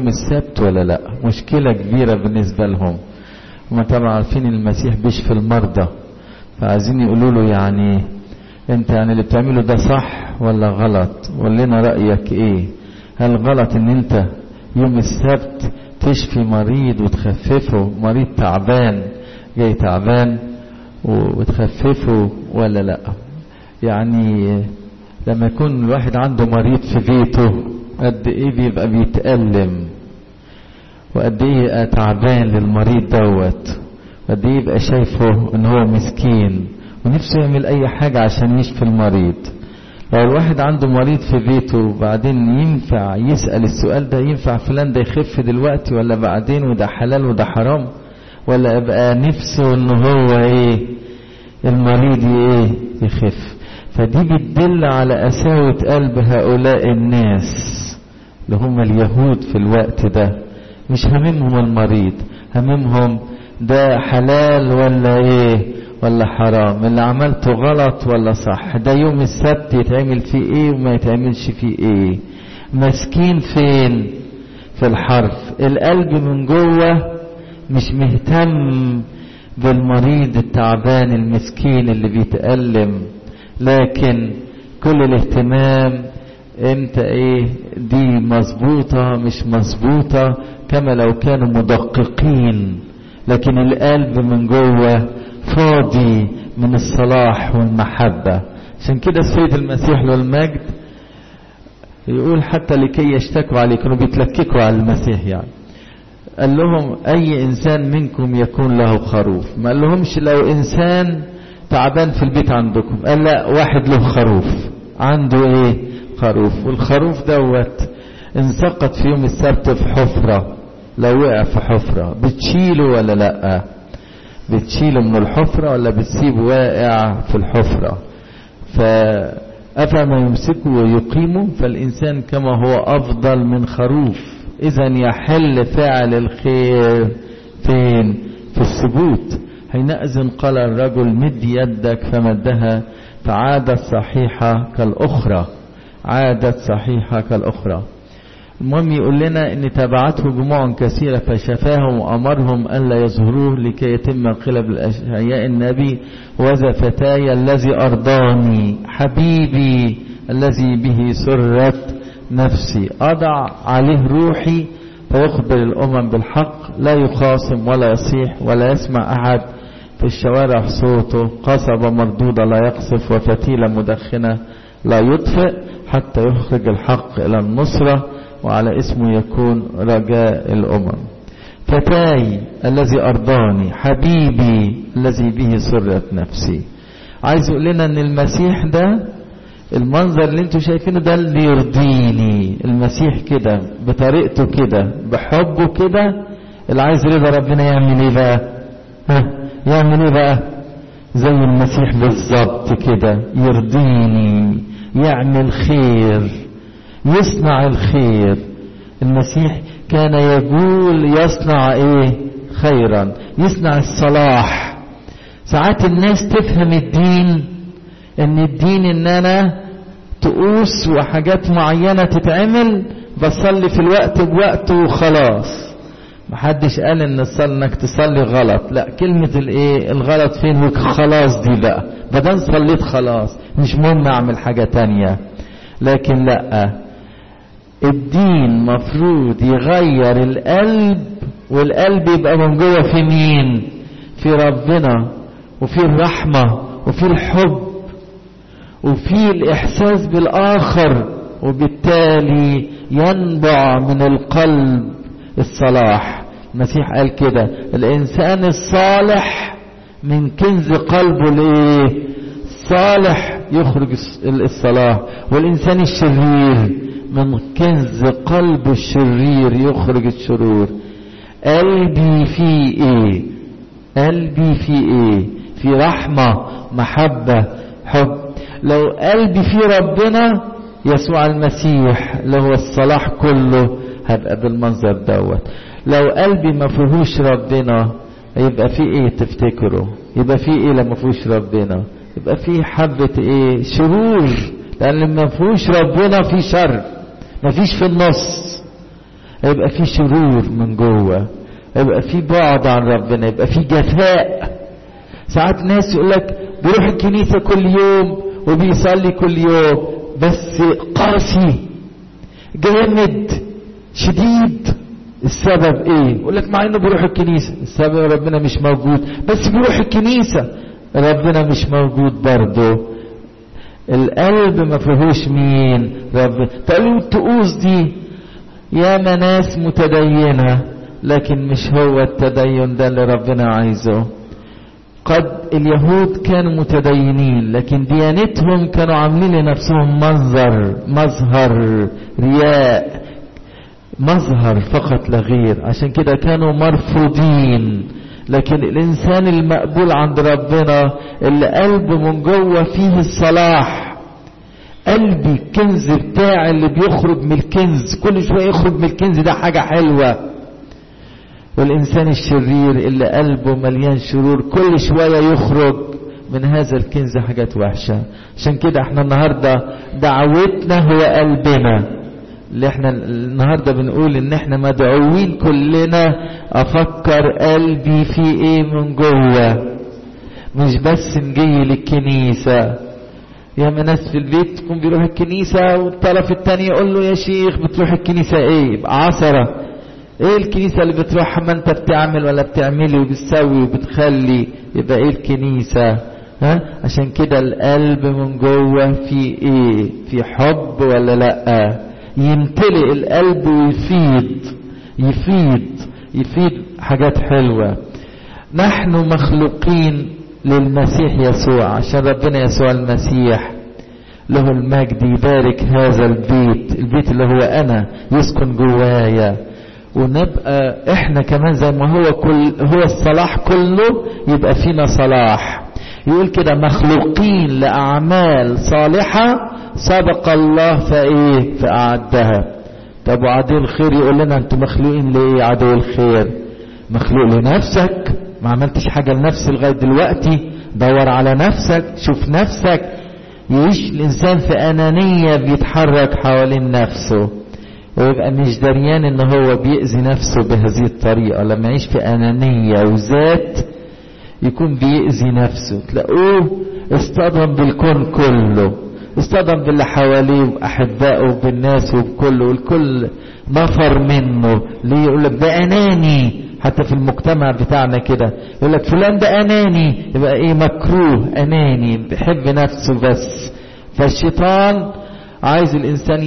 يوم السبت ولا لا مشكلة كبيرة بالنسبة لهم هما طبعا عارفين المسيح بيشفي المرضى فعايزين يقولوا له يعني انت يعني اللي بتعمله ده صح ولا غلط قول لنا رأيك ايه هل غلط ان انت يوم السبت تشفي مريض وتخففه مريض تعبان جاي تعبان وتخففه ولا لا يعني لما يكون الواحد عنده مريض في بيته قد ايه بيبقى بيتألم وقد ايه يبقى تعبان للمريض دوت قد ايه يبقى شايفه ان هو مسكين ونفسه يعمل اي حاجة عشان يشفي المريض لو الواحد عنده مريض في بيته وبعدين ينفع يسأل السؤال ده ينفع فلان ده يخف دلوقتي ولا بعدين وده حلال وده حرام ولا ابقى نفسه ان هو ايه المريض ايه يخف فدي بتدل على قساوة قلب هؤلاء الناس اللي هم اليهود في الوقت ده مش هممهم المريض هممهم ده حلال ولا ايه ولا حرام اللي عملته غلط ولا صح ده يوم السبت يتعمل فيه ايه وما يتعملش فيه ايه مسكين فين في الحرف القلب من جوه مش مهتم بالمريض التعبان المسكين اللي بيتألم لكن كل الاهتمام امتى ايه دي مظبوطة مش مظبوطة كما لو كانوا مدققين لكن القلب من جوه فاضي من الصلاح والمحبة عشان كده السيد المسيح له المجد يقول حتى لكي يشتكوا عليه كانوا بيتلككوا على المسيح يعني قال لهم اي انسان منكم يكون له خروف ما قال لهمش لو انسان تعبان في البيت عندكم قال لا واحد له خروف عنده ايه خروف والخروف دوت انسقط في يوم السبت في حفرة لو وقع في حفرة بتشيله ولا لا بتشيله من الحفرة ولا بتسيبه واقع في الحفرة فأفما يمسكه ويقيمه فالإنسان كما هو أفضل من خروف إذا يحل فعل الخير فين في الثبوت حينئذ قال الرجل مد يدك فمدها فعادت صحيحة كالأخرى عادت صحيحة كالأخرى المهم يقول لنا ان تبعته جموع كثيرة فشفاهم وامرهم الا يظهروه لكي يتم انقلاب الاشعياء النبي وذا فتاي الذي ارضاني حبيبي الذي به سرت نفسي اضع عليه روحي فيخبر الامم بالحق لا يخاصم ولا يصيح ولا يسمع احد في الشوارع صوته قصبة مردودة لا يقصف وفتيلة مدخنة لا يطفئ حتى يخرج الحق الى النصره وعلى اسمه يكون رجاء الأمم فتاي الذي أرضاني حبيبي الذي به سرت نفسي عايز يقول لنا ان المسيح ده المنظر اللي انتوا شايفينه ده اللي يرضيني المسيح كده بطريقته كده بحبه كده اللي عايز رضا ربنا يعمل ايه بقى ها يعمل ايه بقى زي المسيح بالظبط كده يرضيني يعمل خير يصنع الخير المسيح كان يقول يصنع ايه خيرا يصنع الصلاح ساعات الناس تفهم الدين ان الدين ان انا تقوس وحاجات معينة تتعمل بصلي في الوقت بوقته وخلاص محدش قال ان الصلاة انك تصلي غلط لا كلمة الايه الغلط فين خلاص دي بقى بدل صليت خلاص مش مهم اعمل حاجة تانية لكن لا الدين مفروض يغير القلب والقلب يبقى من جوه في مين في ربنا وفي الرحمة وفي الحب وفي الإحساس بالآخر وبالتالي ينبع من القلب الصلاح المسيح قال كده الإنسان الصالح من كنز قلبه الايه صالح يخرج الصلاح والإنسان الشرير من كنز قلب الشرير يخرج الشرور قلبي فيه ايه قلبي فيه ايه في رحمة محبة حب لو قلبي فيه ربنا يسوع المسيح اللي هو الصلاح كله هبقى بالمنظر دوت لو قلبي ما فيهوش ربنا يبقى فيه ايه تفتكروا يبقى فيه ايه لما فيهوش ربنا يبقى فيه حبة ايه شرور لان ما فيهوش ربنا في شر ما فيش في النص هيبقى في شرور من جوه هيبقى في بعد عن ربنا يبقى في جفاء ساعات ناس يقول لك بيروح الكنيسة كل يوم وبيصلي كل يوم بس قاسي جامد شديد السبب ايه يقول لك مع انه بيروح الكنيسة السبب ربنا مش موجود بس بيروح الكنيسة ربنا مش موجود برضه القلب ما فيهوش مين رب تقولوا الطقوس دي ياما ناس متدينة لكن مش هو التدين ده اللي ربنا عايزه قد اليهود كانوا متدينين لكن ديانتهم كانوا عاملين لنفسهم منظر مظهر رياء مظهر فقط لا غير عشان كده كانوا مرفوضين لكن الانسان المقبول عند ربنا اللي قلبه من جوه فيه الصلاح قلبي الكنز بتاعي اللي بيخرج من الكنز كل شويه يخرج من الكنز ده حاجه حلوه والإنسان الشرير اللي قلبه مليان شرور كل شوية يخرج من هذا الكنز حاجات وحشة عشان كده احنا النهاردة دعوتنا هو قلبنا اللي احنا النهاردة بنقول ان احنا مدعوين كلنا افكر قلبي في ايه من جوه مش بس نجي للكنيسة يا ناس في البيت تكون بيروح الكنيسة والطرف التاني يقول له يا شيخ بتروح الكنيسة ايه يبقى عصرة ايه الكنيسة اللي بتروحها ما انت بتعمل ولا بتعملي وبتسوي وبتخلي يبقى ايه الكنيسة ها عشان كده القلب من جوه في ايه في حب ولا لا يمتلئ القلب ويفيض يفيض يفيض حاجات حلوة نحن مخلوقين للمسيح يسوع عشان ربنا يسوع المسيح له المجد يبارك هذا البيت البيت اللي هو انا يسكن جوايا ونبقى احنا كمان زي ما هو كل هو الصلاح كله يبقى فينا صلاح يقول كده مخلوقين لأعمال صالحة سبق الله فايه فأعدها طب وعدو الخير يقول لنا انتوا مخلوقين ليه عدو الخير مخلوق لنفسك ما عملتش حاجة لنفسي لغاية دلوقتي دور على نفسك شوف نفسك يعيش الإنسان في أنانية بيتحرك حوالين نفسه ويبقى مش دريان ان هو بيأذي نفسه بهذه الطريقة لما يعيش في أنانية وذات يكون بيأذي نفسه تلاقوه اصطدم بالكون كله اصطدم باللي حواليه وأحبائه وبالناس وبكله والكل نفر منه ليه يقول لك ده أناني حتى في المجتمع بتاعنا كده يقول لك فلان ده أناني يبقى ايه مكروه أناني بيحب نفسه بس فالشيطان عايز الإنسان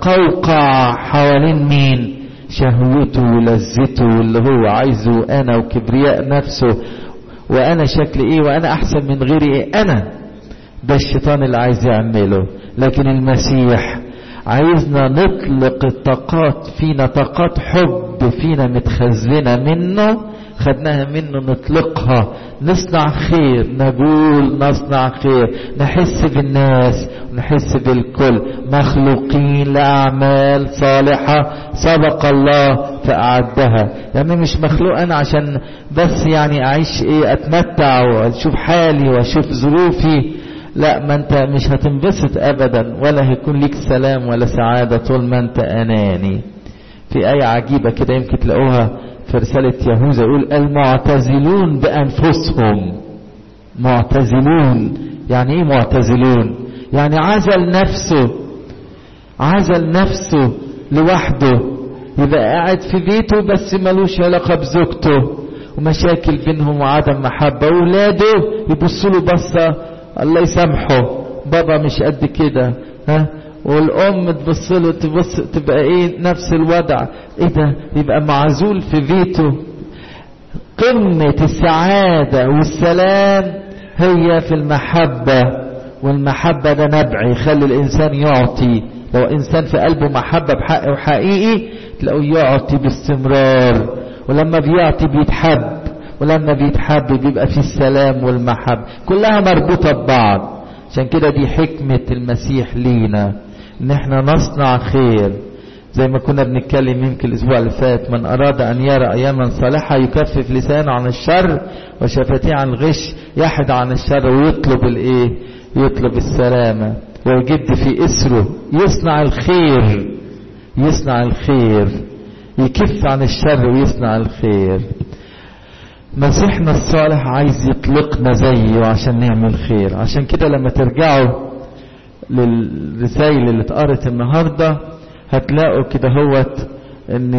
يتقوقع حوالين مين شهوته ولذته واللي هو عايزه أنا وكبرياء نفسه وأنا شكل إيه وأنا أحسن من غيري إيه أنا ده الشيطان اللي عايز يعمله لكن المسيح عايزنا نطلق الطاقات فينا طاقات حب فينا متخزنة منه خدناها منه نطلقها نصنع خير نقول نصنع خير نحس بالناس ونحس بالكل مخلوقين لأعمال صالحة سبق الله فأعدها يعني مش مخلوق أنا عشان بس يعني أعيش إيه أتمتع وأشوف حالي وأشوف ظروفي لا ما أنت مش هتنبسط أبدا ولا هيكون ليك سلام ولا سعادة طول ما أنت أناني في آية عجيبة كده يمكن تلاقوها في رسالة يهوذا يقول المعتزلون بأنفسهم معتزلون يعني ايه معتزلون يعني عزل نفسه عزل نفسه لوحده يبقى قاعد في بيته بس ملوش علاقة بزوجته ومشاكل بينهم وعدم محبة وولاده يبصوا له بصة الله يسامحه بابا مش قد كده ها والام تبص له تبص تبقى ايه نفس الوضع ايه ده يبقى معزول في بيته قمة السعادة والسلام هي في المحبة والمحبة ده نبع يخلي الانسان يعطي لو انسان في قلبه محبة بحق وحقيقي تلاقيه يعطي باستمرار ولما بيعطي بيتحب ولما بيتحب بيبقى فيه السلام والمحبة كلها مربوطة ببعض عشان كده دي حكمة المسيح لينا ان احنا نصنع خير زي ما كنا بنتكلم يمكن الاسبوع اللي فات من اراد ان يرى اياما صالحه يكفف لسانه عن الشر وشفتيه عن الغش يحد عن الشر ويطلب الايه يطلب السلامه ويجد في اسره يصنع الخير يصنع الخير يكف عن الشر ويصنع الخير مسيحنا الصالح عايز يطلقنا زيه عشان نعمل خير عشان كده لما ترجعوا للرسائل اللي اتقرت النهاردة هتلاقوا كده هوت ان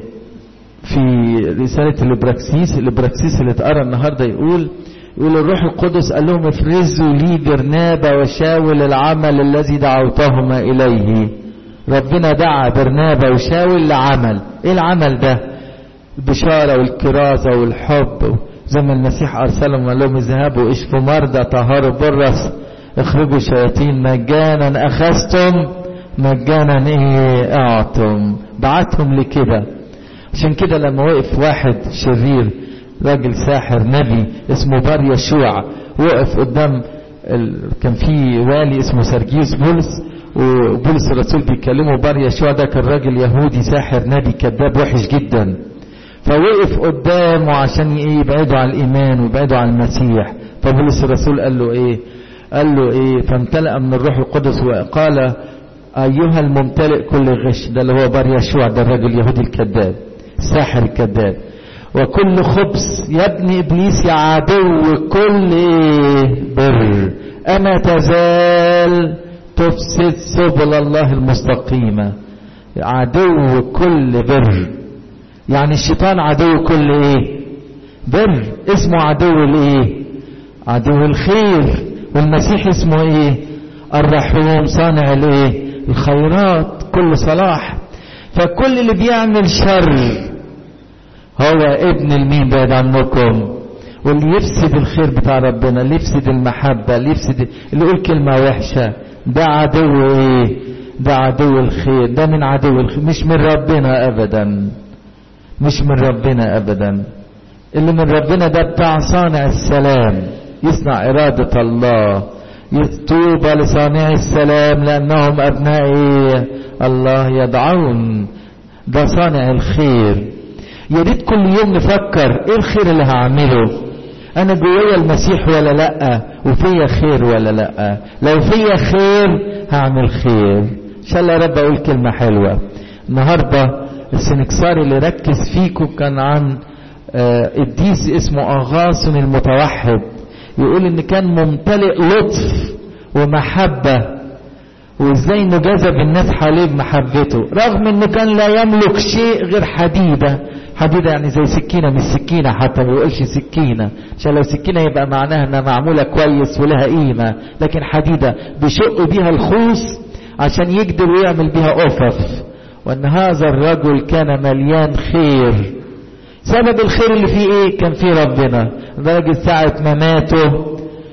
في رسالة الابراكسيس الابراكسيس اللي اتقرا النهاردة يقول يقول الروح القدس قال لهم افرزوا لي برنابا وشاول العمل الذي دعوتهما اليه ربنا دعا برنابا وشاول لعمل ايه العمل ده البشارة والكرازة والحب زي ما المسيح ارسلهم وقال لهم اذهبوا اشفوا مرضى طهروا برص اخرجوا شياطين مجانا اخذتم مجانا ايه اعطم بعتهم لكده عشان كده لما وقف واحد شرير راجل ساحر نبي اسمه بار يشوع وقف قدام ال... كان في والي اسمه سرجيوس بولس وبولس الرسول بيكلمه بار يشوع ده كان راجل يهودي ساحر نبي كذاب وحش جدا فوقف قدامه عشان ايه يبعدوا عن الايمان ويبعدوا عن المسيح فبولس الرسول قال له ايه قال له ايه فامتلأ من الروح القدس وقال ايها الممتلئ كل غش ده اللي هو بار يشوع ده الراجل اليهودي الكذاب الساحر الكذاب وكل خبز يا ابن ابليس يا عدو كل ايه بر اما تزال تفسد سبل الله المستقيمة عدو كل بر يعني الشيطان عدو كل ايه بر اسمه عدو الايه عدو الخير والمسيح اسمه ايه الرحوم صانع الايه الخيرات كل صلاح فكل اللي بيعمل شر هو ابن المين بعد عنكم واللي يفسد الخير بتاع ربنا اللي يفسد المحبة اللي يفسد اللي يقول كلمة وحشة ده عدو ايه ده عدو الخير ده من عدو الخير مش من ربنا ابدا مش من ربنا ابدا اللي من ربنا ده بتاع صانع السلام يصنع إرادة الله طوبى لصانع السلام لأنهم أبناء إيه؟ الله يدعون ده صانع الخير يا ريت كل يوم نفكر ايه الخير اللي هعمله انا جوايا المسيح ولا لا وفيا خير ولا لا لو فيا خير هعمل خير ان شاء الله يا رب اقول كلمه حلوه النهارده السنكسار اللي ركز فيكم كان عن قديس اسمه اغاصن المتوحد يقول ان كان ممتلئ لطف ومحبة وازاي انه جذب الناس حواليه بمحبته رغم انه كان لا يملك شيء غير حديدة حديدة يعني زي سكينة مش سكينة حتى ما يقولش سكينة عشان لو سكينة يبقى معناها انها معمولة كويس ولها قيمة لكن حديدة بيشق بيها الخوص عشان يقدر ويعمل بيها أفف وان هذا الرجل كان مليان خير سبب الخير اللي فيه ايه كان فيه ربنا لدرجة ساعة ما ماتوا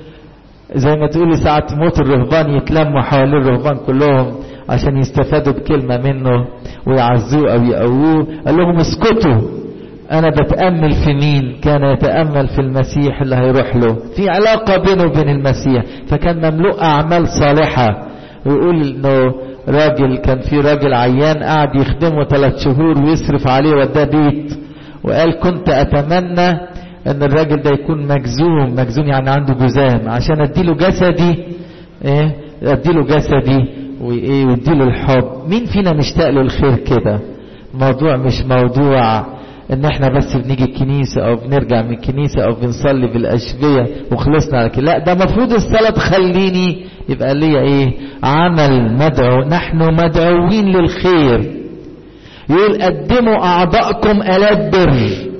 زي ما تقولي ساعة موت الرهبان يتلموا حوالين الرهبان كلهم عشان يستفادوا بكلمة منه ويعزوه او يقووه قال لهم اسكتوا انا بتأمل في مين كان يتأمل في المسيح اللي هيروح له في علاقة بينه وبين المسيح فكان مملوء اعمال صالحة ويقول انه راجل كان في راجل عيان قاعد يخدمه ثلاث شهور ويصرف عليه وداه بيت وقال كنت اتمنى ان الراجل ده يكون مجزوم مجزوم يعني عنده جزام عشان اديله جسدي ايه اديله جسدي وايه واديله الحب مين فينا مشتاق له الخير كده موضوع مش موضوع ان احنا بس بنيجي الكنيسة او بنرجع من الكنيسة او بنصلي بالاشبية وخلصنا على كده لا ده مفروض الصلاة تخليني يبقى ليا ايه عمل مدعو نحن مدعوين للخير يقول قدموا اعضائكم الات بر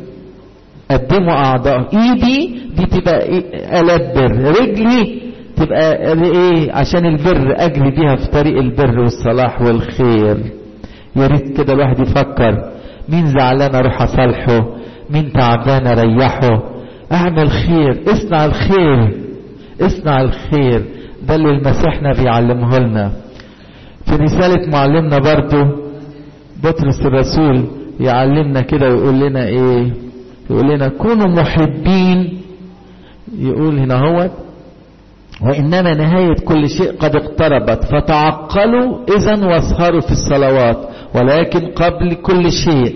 قدموا اعضاء ايدي دي تبقى إيه؟ الات بر رجلي تبقى ايه عشان البر اجري بيها في طريق البر والصلاح والخير يا ريت كده الواحد يفكر مين زعلان اروح اصالحه مين تعبان اريحه اعمل خير اصنع الخير اصنع الخير ده اللي المسيحنا بيعلمه لنا في رسالة معلمنا برضو بطرس الرسول يعلمنا كده ويقول لنا ايه يقول لنا كونوا محبين يقول هنا هو وإنما نهاية كل شيء قد اقتربت فتعقلوا إذا واسهروا في الصلوات ولكن قبل كل شيء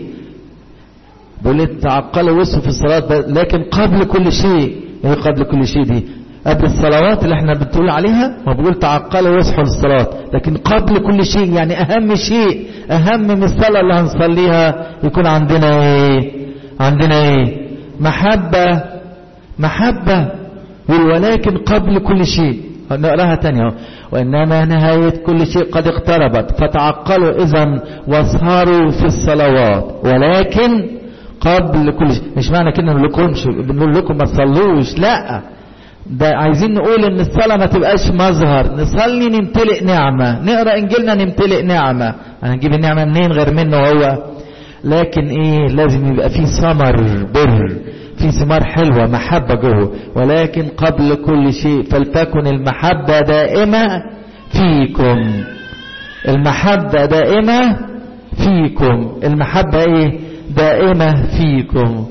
بيقول تعقلوا واسهروا في الصلاة لكن قبل كل شيء ايه قبل كل شيء دي قبل الصلوات اللي احنا بتقول عليها ما بقول تعقلوا واصحوا للصلاة لكن قبل كل شيء يعني اهم شيء اهم من الصلاة اللي هنصليها يكون عندنا ايه عندنا ايه محبة محبة ولكن قبل كل شيء نقراها تانية وإنما نهاية كل شيء قد اقتربت فتعقلوا إذا واسهروا في الصلوات ولكن قبل كل شيء مش معنى كده بنقول لكم بنقول لكم ما تصلوش لا ده عايزين نقول ان الصلاه ما تبقاش مظهر نصلي نمتلئ نعمه نقرا انجيلنا نمتلئ نعمه هنجيب النعمه منين غير منه هو لكن ايه لازم يبقى في ثمر بر في ثمار حلوة محبة جوه ولكن قبل كل شيء فلتكن المحبة دائمة فيكم المحبة دائمة فيكم المحبة ايه دائمة فيكم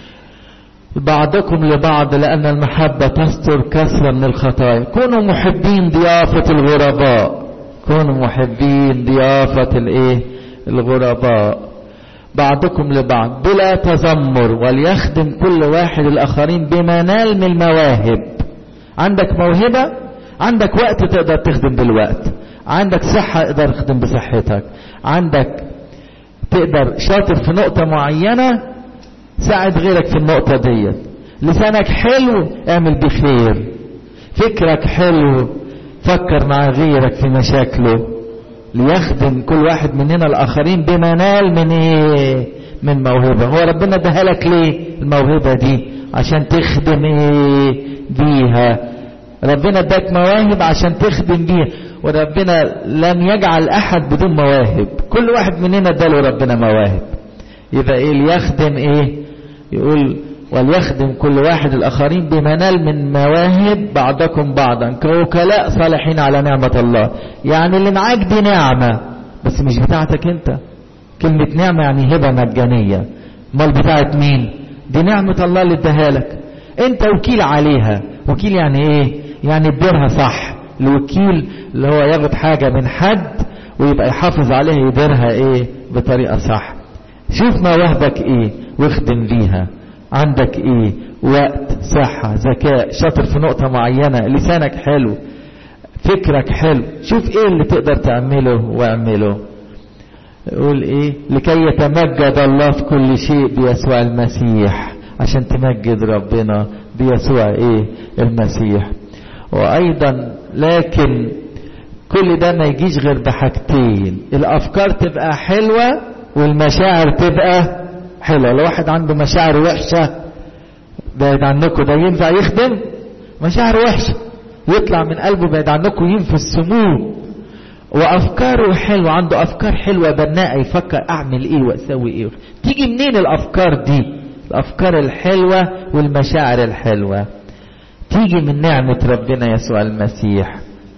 بعضكم لبعض لأن المحبة تستر كثرة من الخطايا كونوا محبين ضيافة الغرباء كونوا محبين ضيافة الايه الغرباء بعضكم لبعض بلا تذمر وليخدم كل واحد الآخرين بما نال من المواهب عندك موهبة عندك وقت تقدر تخدم بالوقت عندك صحة تقدر تخدم بصحتك عندك تقدر شاطر في نقطة معينة ساعد غيرك في النقطة ديت لسانك حلو اعمل بخير فكرك حلو فكر مع غيرك في مشاكله ليخدم كل واحد مننا الاخرين بما نال من ايه من موهبه هو ربنا اداها لك ليه الموهبه دي عشان تخدم ايه بيها ربنا اداك مواهب عشان تخدم بيها وربنا لم يجعل احد بدون مواهب كل واحد مننا اداله ربنا مواهب يبقى ايه ليخدم ايه يقول وليخدم كل واحد الآخرين بما نال من مواهب بعضكم بعضا كوكلاء صالحين على نعمة الله يعني اللي معاك دي نعمة بس مش بتاعتك انت كلمة نعمة يعني هبة مجانية امال بتاعت مين دي نعمة الله اللي اداها لك انت وكيل عليها وكيل يعني ايه يعني تديرها صح الوكيل اللي هو ياخد حاجة من حد ويبقى يحافظ عليها يديرها ايه بطريقة صح شوف مواهبك ايه واخدم بيها عندك ايه وقت صحة ذكاء شاطر في نقطة معينة لسانك حلو فكرك حلو شوف ايه اللي تقدر تعمله واعمله يقول ايه لكي يتمجد الله في كل شيء بيسوع المسيح عشان تمجد ربنا بيسوع ايه المسيح وايضا لكن كل ده ما يجيش غير بحاجتين الافكار تبقى حلوة والمشاعر تبقى حلوة لو واحد عنده مشاعر وحشة بعيد عنكم ده ينفع يخدم مشاعر وحشة يطلع من قلبه بعيد عنكم ينفي السموم وافكاره حلوة عنده افكار حلوة بناءة يفكر اعمل ايه واسوي ايه تيجي منين الافكار دي الافكار الحلوة والمشاعر الحلوة تيجي من نعمة ربنا يسوع المسيح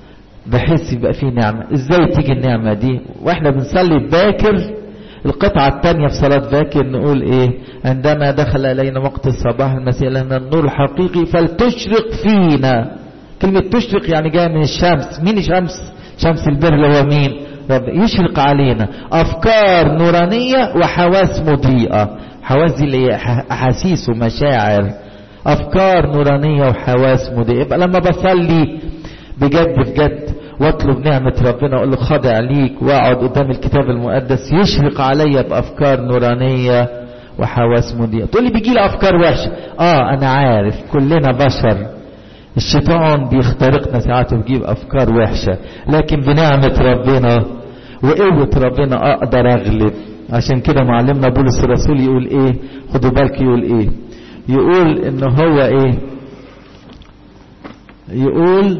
بحيث يبقى فيه نعمة ازاي تيجي النعمة دي واحنا بنصلي باكر القطعة الثانية في صلاة باكر نقول ايه عندما دخل علينا وقت الصباح المسيح لنا النور الحقيقي فلتشرق فينا كلمة تشرق يعني جاية من الشمس مين الشمس شمس البر اللي هو مين رب يشرق علينا افكار نورانية وحواس مضيئة حواس دي اللي هي احاسيس ومشاعر افكار نورانية وحواس مضيئة يبقى لما بصلي بجد بجد واطلب نعمة ربنا اقول له خاضع ليك واقعد قدام الكتاب المقدس يشرق عليا بافكار نورانية وحواس مضيئة تقول لي بيجي لي افكار وحشة اه انا عارف كلنا بشر الشيطان بيخترقنا ساعات ويجيب افكار وحشة لكن بنعمة ربنا وقوة ربنا اقدر اغلب عشان كده معلمنا بولس الرسول يقول ايه خدوا بالك يقول ايه يقول ان هو ايه يقول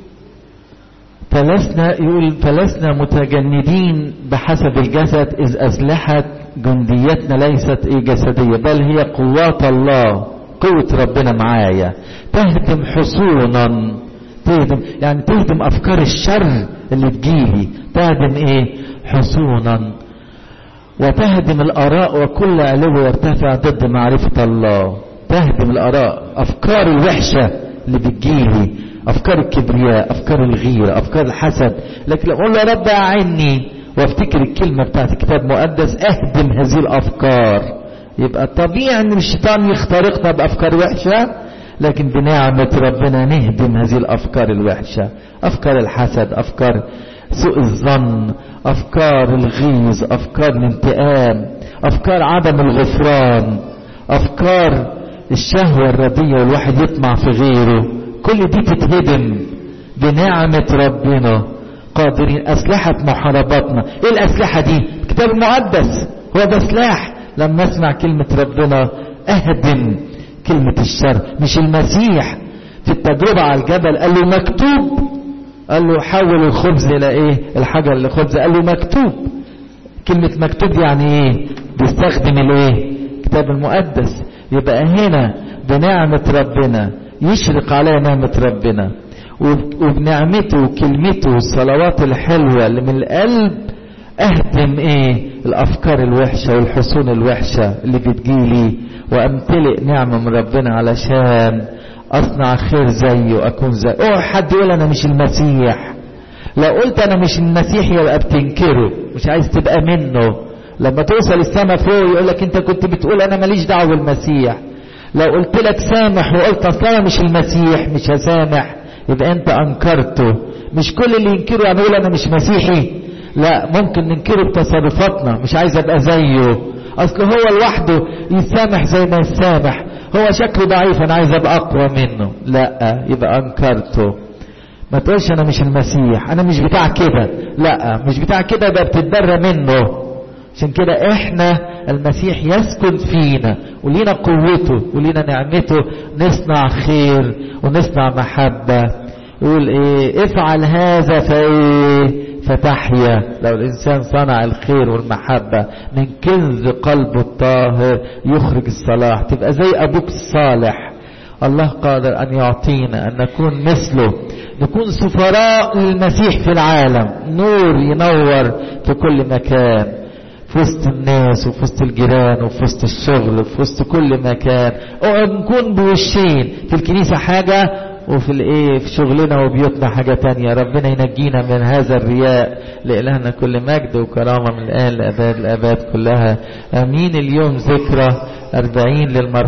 فلسنا يقول فلسنا متجندين بحسب الجسد إذ أسلحة جنديتنا ليست إيه جسدية بل هي قوات الله قوة ربنا معايا تهدم حصونا تهدم يعني تهدم أفكار الشر اللي تجيلي تهدم إيه حصونا وتهدم الآراء وكل علو يرتفع ضد معرفة الله تهدم الآراء أفكار الوحشة اللي بتجيلي افكار الكبرياء افكار الغيره افكار الحسد لكن لو اقول له يا رب اعني وافتكر الكلمه بتاعت الكتاب المقدس اهدم هذه الافكار يبقى طبيعي ان الشيطان يخترقنا بافكار وحشه لكن بنعمة ربنا نهدم هذه الأفكار الوحشة أفكار الحسد أفكار سوء الظن أفكار الغيظ أفكار الانتقام أفكار عدم الغفران أفكار الشهوة الردية والواحد يطمع في غيره كل دي تتهدم بنعمة ربنا قادرين أسلحة محارباتنا إيه الأسلحة دي الكتاب المقدس هو ده سلاح لما اسمع كلمة ربنا أهدم كلمة الشر مش المسيح في التجربة على الجبل قال له مكتوب قال له حول الخبز إلى إيه الحجر لخبز قال له مكتوب كلمة مكتوب يعني إيه بيستخدم الإيه الكتاب المقدس يبقى هنا بنعمة ربنا يشرق علينا نعمة ربنا وبنعمته وكلمته والصلوات الحلوة اللي من القلب اهدم ايه الافكار الوحشة والحصون الوحشة اللي بتجيلي وامتلئ نعمة من ربنا علشان اصنع خير زيه واكون زيه اوعى حد يقول انا مش المسيح لو قلت انا مش المسيح يبقى بتنكره مش عايز تبقى منه لما توصل السما فوق يقول لك انت كنت بتقول انا ماليش دعوه بالمسيح لو قلت لك سامح وقلت اصل انا مش المسيح مش هسامح يبقى انت انكرته مش كل اللي ينكره يعني يقول انا مش مسيحي لا ممكن ننكره بتصرفاتنا مش عايز ابقى زيه اصل هو لوحده يسامح زي ما يسامح هو شكله ضعيف انا عايز ابقى اقوى منه لا يبقى انكرته ما تقولش انا مش المسيح انا مش بتاع كده لا مش بتاع كده يبقى بتتبرى منه عشان كده احنا المسيح يسكن فينا ولينا قوته ولينا نعمته نصنع خير ونصنع محبة يقول ايه افعل هذا فايه فتحيا لو الانسان صنع الخير والمحبة من كنز قلبه الطاهر يخرج الصلاح تبقى زي ابوك الصالح الله قادر ان يعطينا ان نكون مثله نكون سفراء للمسيح في العالم نور ينور في كل مكان في وسط الناس وفي وسط الجيران وفي وسط الشغل وفي وسط كل مكان او نكون بوشين في الكنيسة حاجة وفي الايه في شغلنا وبيوتنا حاجة تانية ربنا ينجينا من هذا الرياء لإلهنا كل مجد وكرامة من الآن لأباد الآباد كلها آمين اليوم ذكرى أربعين للمرحوم